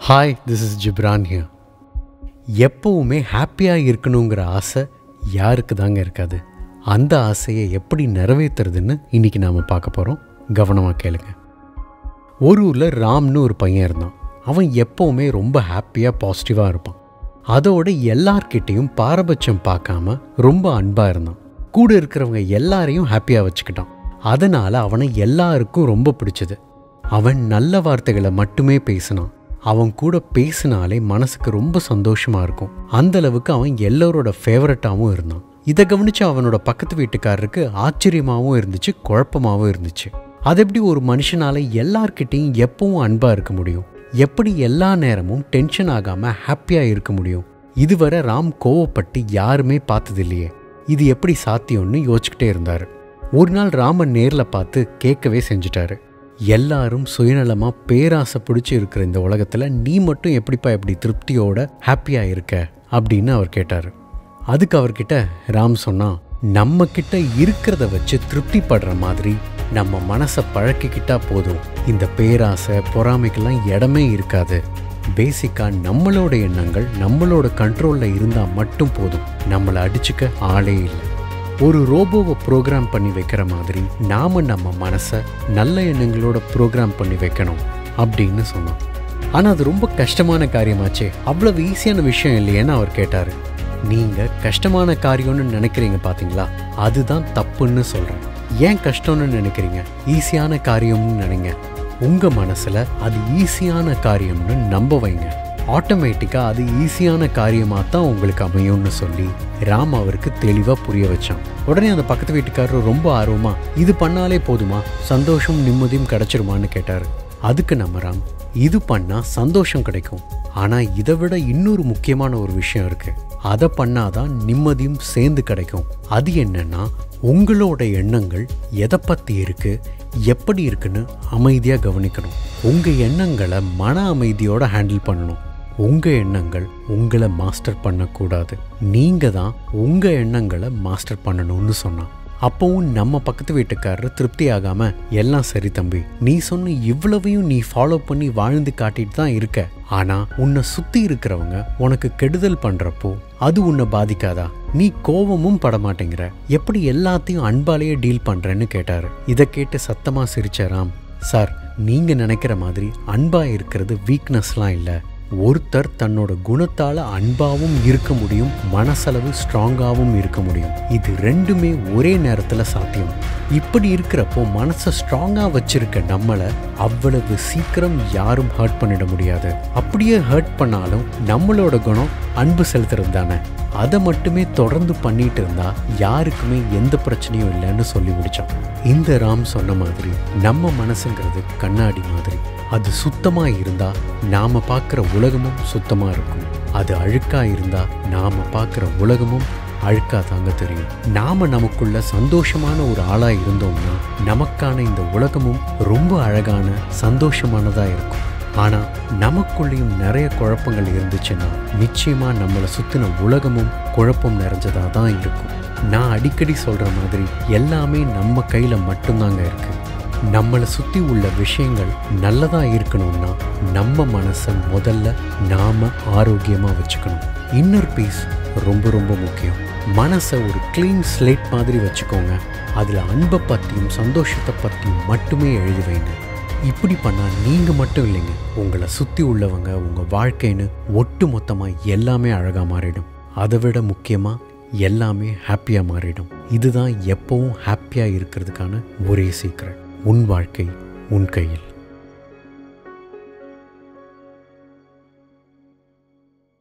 hi this is Jibran here எப்பவுமே ஹாப்பியாக இருக்கணுங்கிற ஆசை யாருக்கு தாங்க இருக்காது அந்த ஆசையை எப்படி நிறைவேற்றுறதுன்னு இன்றைக்கி நாம் பார்க்க போகிறோம் கவனமாக கேளுங்க ஒரு ஊரில் ராம்னு ஒரு பையன் இருந்தான் அவன் எப்போவுமே ரொம்ப ஹாப்பியாக பாசிட்டிவாக இருப்பான் அதோட எல்லார்கிட்டேயும் பாரபட்சம் பார்க்காம ரொம்ப அன்பாக இருந்தான் கூட இருக்கிறவங்க எல்லாரையும் ஹாப்பியாக வச்சுக்கிட்டான் அதனால் அவனை எல்லாருக்கும் ரொம்ப பிடிச்சது அவன் நல்ல வார்த்தைகளை மட்டுமே பேசினான் அவன் கூட பேசினாலே மனசுக்கு ரொம்ப சந்தோஷமா இருக்கும் அந்த அளவுக்கு அவன் எல்லோரோட ஃபேவரட்டாகவும் இருந்தான் இதை கவனிச்சு அவனோட பக்கத்து வீட்டுக்காரருக்கு ஆச்சரியமாகவும் இருந்துச்சு குழப்பமாகவும் இருந்துச்சு அது எப்படி ஒரு மனுஷனால எல்லார்கிட்டையும் எப்பவும் அன்பா இருக்க முடியும் எப்படி எல்லா நேரமும் டென்ஷன் ஆகாம ஹாப்பியா இருக்க முடியும் இதுவரை ராம் கோவப்பட்டு யாருமே பார்த்ததில்லையே இது எப்படி சாத்தியம்னு யோசிச்சுக்கிட்டே இருந்தாரு ஒரு நாள் ராமன் நேரில் பார்த்து கேட்கவே செஞ்சுட்டாரு எல்லாரும் சுயநலமா பேராசை பிடிச்சி இருக்கிற இந்த உலகத்துல நீ மட்டும் எப்படிப்பா இப்படி திருப்தியோட ஹாப்பியா இருக்க அப்படின்னு அவர் கேட்டார் அதுக்கு அவர்கிட்ட ராம் சொன்னா நம்ம கிட்ட இருக்கிறத வச்சு திருப்திப்படுற மாதிரி நம்ம மனசை பழக்கிக்கிட்டா போதும் இந்த பேராசை பொறாமைக்கெல்லாம் இடமே இருக்காது பேசிக்கா நம்மளோட எண்ணங்கள் நம்மளோட கண்ட்ரோல்ல இருந்தா மட்டும் போதும் நம்மளை அடிச்சுக்க ஆளே இல்லை ஒரு ரோபோவை ப்ரோக்ராம் பண்ணி வைக்கிற மாதிரி நாம நம்ம மனசை நல்ல எண்ணங்களோட ப்ரோக்ராம் பண்ணி வைக்கணும் அப்படின்னு சொன்னோம் ஆனால் அது ரொம்ப கஷ்டமான காரியமாச்சே அவ்வளவு ஈஸியான விஷயம் இல்லையேன்னு அவர் கேட்டார் நீங்கள் கஷ்டமான காரியம்னு நினைக்கிறீங்க பார்த்தீங்களா அதுதான் தப்புன்னு சொல்கிறேன் ஏன் கஷ்டம்னு நினைக்கிறீங்க ஈஸியான காரியம்னு நினைங்க உங்கள் மனசில் அது ஈஸியான காரியம்னு நம்ப வைங்க ஆட்டோமேட்டிக்காக அது ஈஸியான காரியமாக தான் உங்களுக்கு அமையும்னு சொல்லி ராம் அவருக்கு தெளிவாக புரிய வச்சான் உடனே அந்த பக்கத்து வீட்டுக்காரர் ரொம்ப ஆர்வமா இது பண்ணாலே போதுமா சந்தோஷம் நிம்மதியும் கிடைச்சிருமான்னு கேட்டார் அதுக்கு நம்ம ராம் இது பண்ணா சந்தோஷம் கிடைக்கும் ஆனா இதை விட இன்னொரு முக்கியமான ஒரு விஷயம் இருக்கு அதை பண்ணாதான் நிம்மதியும் சேர்ந்து கிடைக்கும் அது என்னன்னா உங்களோட எண்ணங்கள் எதை பத்தி இருக்கு எப்படி இருக்குன்னு அமைதியா கவனிக்கணும் உங்க எண்ணங்களை மன அமைதியோட ஹேண்டில் பண்ணணும் உங்க எண்ணங்கள் உங்களை மாஸ்டர் பண்ணக்கூடாது நீங்க தான் உங்க எண்ணங்களை மாஸ்டர் பண்ணணும்னு சொன்னான் அப்பவும் நம்ம பக்கத்து வீட்டுக்காரர் திருப்தி ஆகாம எல்லாம் சரி தம்பி நீ சொன்ன இவ்வளவையும் நீ ஃபாலோ பண்ணி வாழ்ந்து காட்டிட்டு தான் இருக்க ஆனா உன்னை சுத்தி இருக்கிறவங்க உனக்கு கெடுதல் பண்றப்போ அது உன்னை பாதிக்காதா நீ கோவமும் பட மாட்டேங்கிற எப்படி எல்லாத்தையும் அன்பாலேயே டீல் பண்றேன்னு கேட்டாரு இதை கேட்டு சத்தமா சிரிச்ச ராம் சார் நீங்க நினைக்கிற மாதிரி அன்பா இருக்கிறது வீக்னஸ்லாம் இல்லை ஒருத்தர் தன்னோட குணத்தால அன்பாவும் இருக்க முடியும் மனசளவு ஸ்ட்ராங்காகவும் இருக்க முடியும் இது ரெண்டுமே ஒரே நேரத்துல சாத்தியம் இப்படி இருக்கிறப்போ மனசை ஸ்ட்ராங்கா வச்சிருக்க நம்மளை அவ்வளவு சீக்கிரம் யாரும் ஹர்ட் பண்ணிட முடியாது அப்படியே ஹர்ட் பண்ணாலும் நம்மளோட குணம் அன்பு செலுத்துறது தானே அதை மட்டுமே தொடர்ந்து பண்ணிட்டு இருந்தா யாருக்குமே எந்த பிரச்சனையும் இல்லைன்னு சொல்லி முடிச்சான் இந்த ராம் சொன்ன மாதிரி நம்ம மனசுங்கிறது கண்ணாடி மாதிரி அது சுத்தமா இருந்தா நாம பார்க்குற உலகமும் சுத்தமா இருக்கும் அது அழுக்கா இருந்தா நாம பார்க்குற உலகமும் அழுக்கா தாங்க தெரியும் நாம நமக்குள்ள சந்தோஷமான ஒரு ஆளா இருந்தோம்னா நமக்கான இந்த உலகமும் ரொம்ப அழகான சந்தோஷமானதா இருக்கும் ஆனா நமக்குள்ளேயும் நிறைய குழப்பங்கள் இருந்துச்சுன்னா நிச்சயமா நம்மளை சுத்தின உலகமும் குழப்பம் நிறைஞ்சதா தான் இருக்கும் நான் அடிக்கடி சொல்ற மாதிரி எல்லாமே நம்ம கையில மட்டும்தாங்க இருக்கு நம்மளை சுற்றி உள்ள விஷயங்கள் நல்லதாக இருக்கணும்னா நம்ம மனசை முதல்ல நாம் ஆரோக்கியமாக வச்சுக்கணும் இன்னர் பீஸ் ரொம்ப ரொம்ப முக்கியம் மனசை ஒரு க்ளீன் ஸ்லேட் மாதிரி வச்சுக்கோங்க அதில் அன்பை பற்றியும் சந்தோஷத்தை பற்றியும் மட்டுமே எழுதி வைங்க இப்படி பண்ணால் நீங்கள் மட்டும் இல்லைங்க உங்களை சுற்றி உள்ளவங்க உங்கள் வாழ்க்கைன்னு ஒட்டு மொத்தமாக எல்லாமே அழகாக மாறிடும் அதை விட முக்கியமாக எல்லாமே ஹாப்பியாக மாறிடும் இதுதான் எப்பவும் ஹாப்பியாக இருக்கிறதுக்கான ஒரே சீக்கிரம் உன் வாழ்க்கை உன் கையில்